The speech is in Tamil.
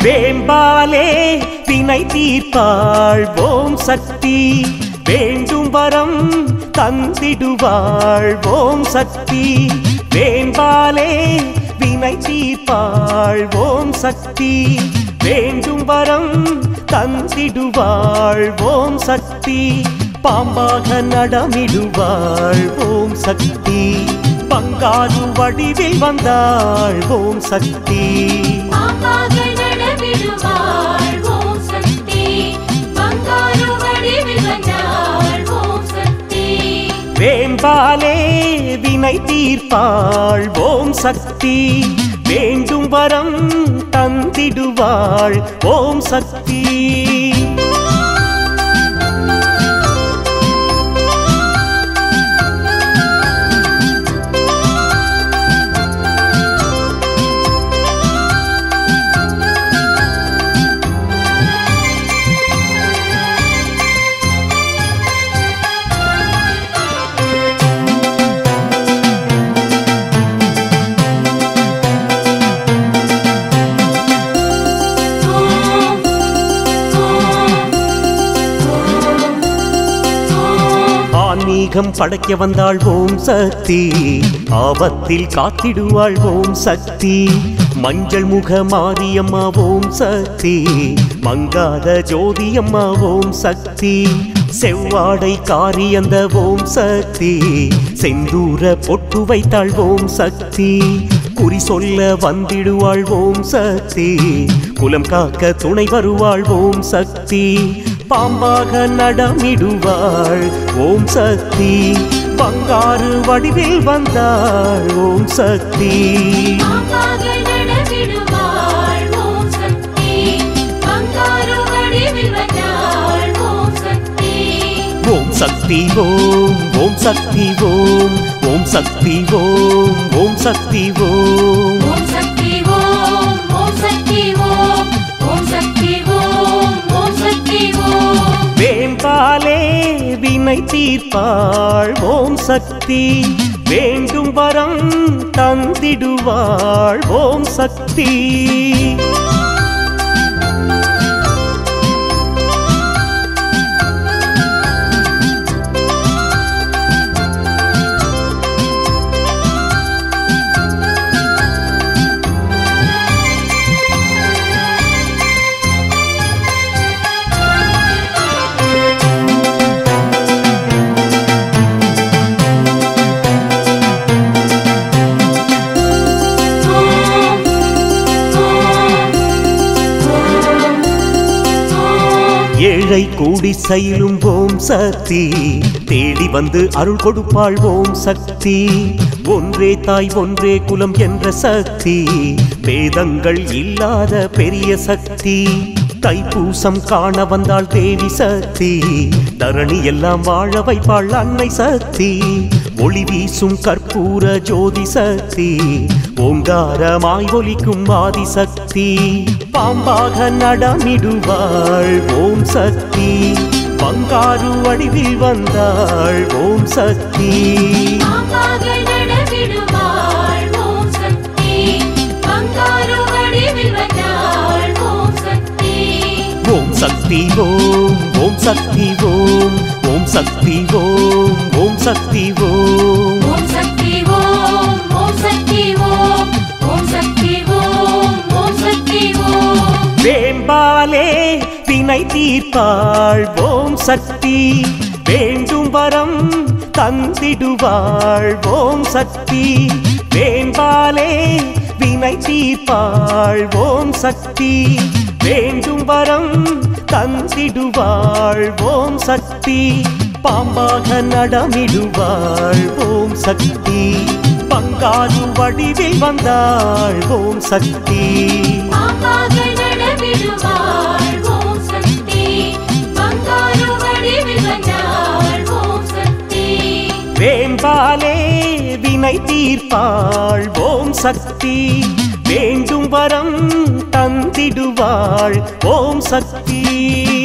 வேம்பாலே வினை தீர்ப்பாள் ஓம் சக்தி வேண்டும் வரம் தந்திடுவாள் ஓம் சக்தி வேம்பாலே வினை தீர்ப்பாள் ஓம் சக்தி வேண்டும் வரம் தந்திடுவாள் ஓம் சக்தி பாம்பாக நடமிடுவாள் ஓம் சக்தி பங்காரு வடிவில் வந்தாள் ஓம் சக்தி பாம்பாக நடமிடுவாள் ஓம் சக்தி பங்காரு வடிவில் வந்தாள் ஓம் சக்தி வேம்பாலே வினை தீர்ப்பாள் ஓம் சக்தி வேண்டும் வரம் தந்திடுவாள் ஓம் சக்தி ஓம் ஓம் ஓம் ஆன்மீகம் படைக்க வந்தாள் ஓம் சக்தி ஆபத்தில் காத்திடுவாள் ஓம் சக்தி மஞ்சள் முக மாரியம்மா ஓம் சக்தி மங்காத ஜோதியம்மா ஓம் சக்தி செவ்வாடை காரியந்த ஓம் சக்தி செந்தூர பொட்டு வைத்தாள் ஓம் சக்தி குறி சொல்ல வந்திடுவாள் ஓம் சக்தி குலம் காக்க துணை வருவாள் ஓம் சக்தி பாம்பாக நடமிடுவாள் ஓம் சக்தி பங்காரு வடிவில் வந்தாள் ஓம் சக்தி பாம்பாக நடமிடுவாள் ஓம் சக்தி பங்காரு வடிவில் வந்தாள் ஓம் சக்தி ஓம் சக்தி ஓம் ஓம் சக்தி ஓம் ஓம் சக்தி ஓம் ஓம் சக்தி ஓம் ஓம் சக்தி ஓம் ஓம் சக்தி ஓம் ஓம் சக்தி ஓம் ஓம் சக்தி ஓம் வேம்பாலே வினை தீர்ப்பாள் ஓம் சக்தி வேண்டும் வரம் தந்திடுவாள் ஓம் சக்தி ஓம் ஓம் ஓம் ஓம் ஏழை கூடி சயிலும் ஓம் சக்தி தேடி வந்து அருள் கொடுப்பாள் ஓம் சக்தி ஒன்றே தாய் ஒன்றே குலம் என்ற சக்தி வேதங்கள் இல்லாத பெரிய சக்தி தைப்பூசம் காண வந்தாள் தேவி சக்தி தரணி எல்லாம் வாழ வைப்பாள் அன்னை சக்தி ஒளி வீசும் கற்பூர ஜோதி சக்தி ஓங்காரமாய் ஒலிக்கும் ஆதி சக்தி பாம்பாக நடமிடுவாள் ஓம் சக்தி பங்காரு வடிவில் வந்தாள் ஓம் சக்தி பாம்பாக நடமிடுவாள் ஓம் சக்தி பங்காரு வடிவில் வந்தாள் ஓம் சக்தி ஓம் சக்தி ஓம் ஓம் சக்தி ஓம் ஓம் சக்தி ஓம் ஓம் சக்தி ஓம் ஓம் சக்தி ஓம் ஓம் சக்தி ஓம் ஓம் சக்தி ஓம் ஓம் சக்தி ஓம் வேம்பாலே வினை தீர்ப்பாள் ஓம் சக்தி வேண்டும் வரம் தந்திடுவாள் ஓம் சக்தி வேம்பாலே வினை தீர்ப்பாள் ஓம் சக்தி வேண்டும் வரம் தந்திடுவாள் ஓம் சக்தி பாம்பாக நடமிடுவாள் ஓம் சக்தி பங்காரு வடிவில் வந்தாள் ஓம் சக்தி பாம்பாக நடமிடுவாள் ஓம் சக்தி பங்காரு வடிவில் வந்தாள் ஓம் சக்தி வேம்பாலே வினை தீர்ப்பாள் ஓம் சக்தி வேண்டும் வரம் தந்திடுவாள் ஓம் சக்தி